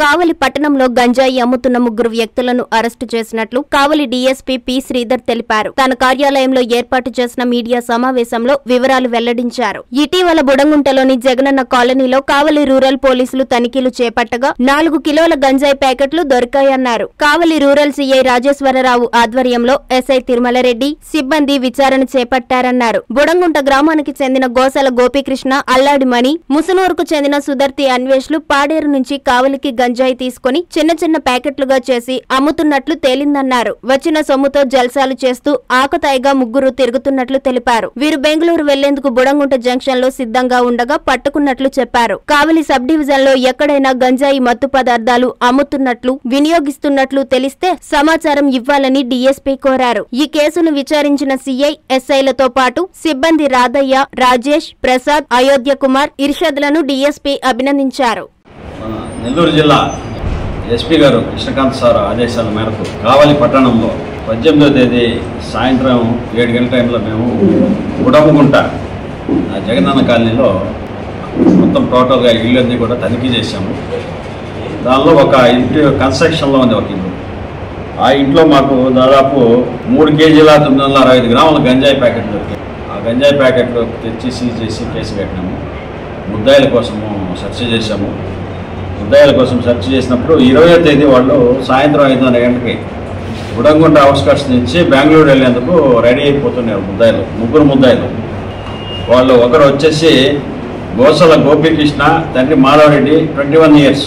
కావలి పట్టణంలో గంజాయి అమ్ముతున్న ముగ్గురు వ్యక్తులను అరెస్టు చేసినట్లు కావలి డీఎస్పీ పి శ్రీధర్ తెలిపారు తన కార్యాలయంలో ఏర్పాటు చేసిన మీడియా సమావేశంలో వివరాలు వెల్లడించారు ఇటీవల బుడంగుంటలోని జగనన్న కాలనీలో కావలి రూరల్ పోలీసులు తనిఖీలు చేపట్టగా నాలుగు కిలోల గంజాయి ప్యాకెట్లు దొరికాయన్నారు కావలి రూరల్ సీఐ రాజేశ్వరరావు ఆధ్వర్యంలో ఎస్ఐ తిరుమలరెడ్డి సిబ్బంది విచారణ చేపట్టారన్నారు బుడంగుంట గ్రామానికి చెందిన గోసల గోపీకృష్ణ అల్లాడి మణి ముసునూరుకు చెందిన సుధర్తి అన్వేష్లు పాడేరు నుంచి కావలికి గంజాయి తీసుకుని చిన్న చిన్న ప్యాకెట్లుగా చేసి అమ్ముతున్నట్లు తేలిందన్నారు వచ్చిన సొమ్ముతో జల్సాలు చేస్తూ ఆకతాయిగా ముగ్గురు తిరుగుతున్నట్లు తెలిపారు వీరు బెంగళూరు వెళ్లేందుకు బుడంగుంట జంక్షన్ లో సిద్ధంగా ఉండగా పట్టుకున్నట్లు చెప్పారు కావలి సబ్ డివిజన్ లో ఎక్కడైనా గంజాయి మత్తు పదార్థాలు అమ్ముతున్నట్లు వినియోగిస్తున్నట్లు తెలిస్తే సమాచారం ఇవ్వాలని డీఎస్పీ కోరారు ఈ కేసును విచారించిన సీఐ ఎస్ఐలతో పాటు సిబ్బంది రాధయ్య రాజేష్ ప్రసాద్ అయోధ్య కుమార్ ఇర్షద్లను డీఎస్పీ అభినందించారు మన నెల్లూరు జిల్లా ఎస్పీ గారు కృష్ణకాంత్ సార్ ఆదేశాల మేరకు కావలి పట్టణంలో పద్దెనిమిదో తేదీ సాయంత్రం ఏడు గంటల టైంలో మేము ఉడమగుంట ఆ జగనన్న కాలనీలో మొత్తం టోటల్గా ఇళ్ళన్నీ కూడా తనిఖీ చేశాము దానిలో ఒక ఇంటి కన్స్ట్రక్షన్లో ఉంది ఒక ఇల్లు ఆ ఇంట్లో మాకు దాదాపు మూడు కేజీల తొమ్మిది వందల అరవై ఐదు గ్రాముల గంజాయి ప్యాకెట్లు దొరికాయి ఆ గంజాయి ప్యాకెట్లు తెచ్చి సీజ్ చేసి కేసు కట్టినాము ముద్దాయిల కోసము సెర్చ్ చేశాము ముద్దాయిల కోసం సెర్చ్ చేసినప్పుడు ఇరవయో తేదీ వాళ్ళు సాయంత్రం ఐదున్నర గంటకి గుడంగుంట అవుట్స్కట్స్ నుంచి బెంగళూరు వెళ్ళేందుకు రెడీ అయిపోతున్నారు ముద్దాయిలు ముగ్గురు ముద్దాయిలు వాళ్ళు ఒకరు వచ్చేసి గోసల గోపీకృష్ణ తండ్రి మాధవరెడ్డి ట్వంటీ వన్ ఇయర్స్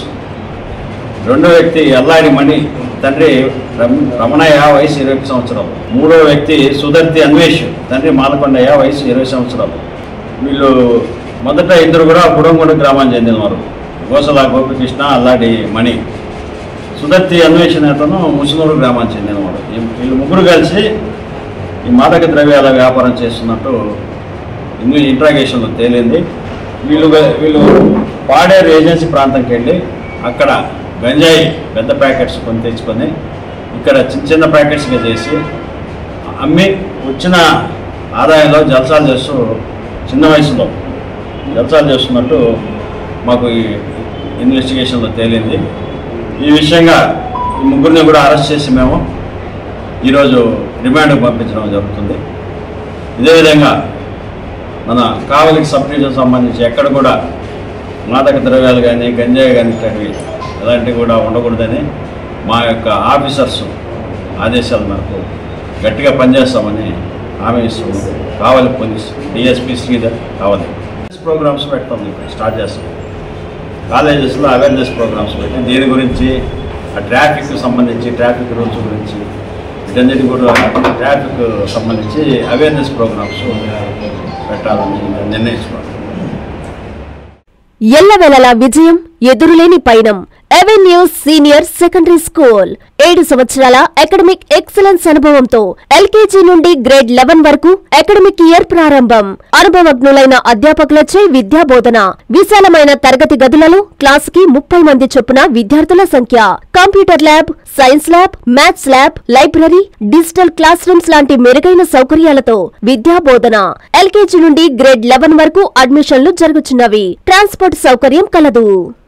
రెండో వ్యక్తి ఎల్లాడి మణి తండ్రి రమ- రమణయ్య వయసు ఇరవై ఒక్క సంవత్సరాలు మూడో వ్యక్తి సుధర్తి అన్వేష్ తండ్రి మాలకొండయ్య వయసు ఇరవై సంవత్సరాలు వీళ్ళు మొదట ఇద్దరు కూడా బుడంగొండ గ్రామానికి చెందినవారు గోసల గోపికృష్ణ అల్లాడి మణి సుధర్తి అన్వేషణ అతను ముసునూరు గ్రామానికి చెందినవాడు ఈ- వీళ్ళు ముగ్గురు కలిసి ఈ మాదక ద్రవ్యాల వ్యాపారం చేస్తున్నట్టు ఇంగ్లీష్ ఇంట్రాగేషన్లో తేలింది వీళ్ళు వీళ్ళు పాడేరు ఏజెన్సీ ప్రాంతంకి వెళ్ళి అక్కడ గంజాయి పెద్ద ప్యాకెట్స్ కొని తెచ్చుకొని ఇక్కడ చిన్న చిన్న ప్యాకెట్స్గా చేసి అమ్మి వచ్చిన ఆదాయంలో జల్సాలు చేస్తూ చిన్న వయసులో జల్సాలు చేస్తున్నట్టు మాకు ఈ ఇన్వెస్టిగేషన్లో తేలింది ఈ విషయంగా ఈ ముగ్గురిని కూడా అరెస్ట్ చేసి మేము ఈరోజు రిమాండ్కి పంపించడం జరుగుతుంది ఇదే విధంగా మన కావలికి సబ్ డివిజన్ సంబంధించి ఎక్కడ కూడా మాదక ద్రవ్యాలు కానీ గంజాయి కానీ ఇట్లాంటివి ఎలాంటివి కూడా ఉండకూడదని మా యొక్క ఆఫీసర్స్ ఆదేశాల మేరకు గట్టిగా పనిచేస్తామని హామీ ఇస్తున్నాం కావలి పోలీస్ డిఎస్పీ శ్రీధర్ కావాలి ప్రోగ్రామ్స్ పెడతాం ఇప్పుడు స్టార్ట్ చేస్తాం కాలేజెస్లో అవేర్నెస్ ప్రోగ్రామ్స్ పెట్టి దీని గురించి ఆ ట్రాఫిక్ సంబంధించి ట్రాఫిక్ రూల్స్ గురించి వీటన్నిటి కూడా ట్రాఫిక్ సంబంధించి అవేర్నెస్ ప్రోగ్రామ్స్ పెట్టాలని నిర్ణయించుకున్నాం ఎల్లవెలలా విజయం ఎదురులేని పయనం అవెన్యూ సీనియర్ సెకండరీ స్కూల్ ఏడు సంవత్సరాల అకాడమిక్ ఎక్సలెన్స్ అనుభవంతో ఎల్కేజీ నుండి గ్రేడ్ లెవెన్ వరకు అకాడమిక్ ఇయర్ ప్రారంభం అనుభవజ్ఞులైన అధ్యాపకులచే విద్యా బోధన విశాలమైన తరగతి గదులలో క్లాస్ కి ముప్పై మంది చొప్పున విద్యార్థుల సంఖ్య computer lab science lab maths lab library digital classrooms లాంటి మెరుగైన సౌకర్యాలతో విద్యా బోధన ఎల్కేజీ నుండి గ్రేడ్ లెవెన్ వరకు అడ్మిషన్లు జరుగుతున్నవి ట్రాన్స్పోర్ట్ సౌకర్యం కలదు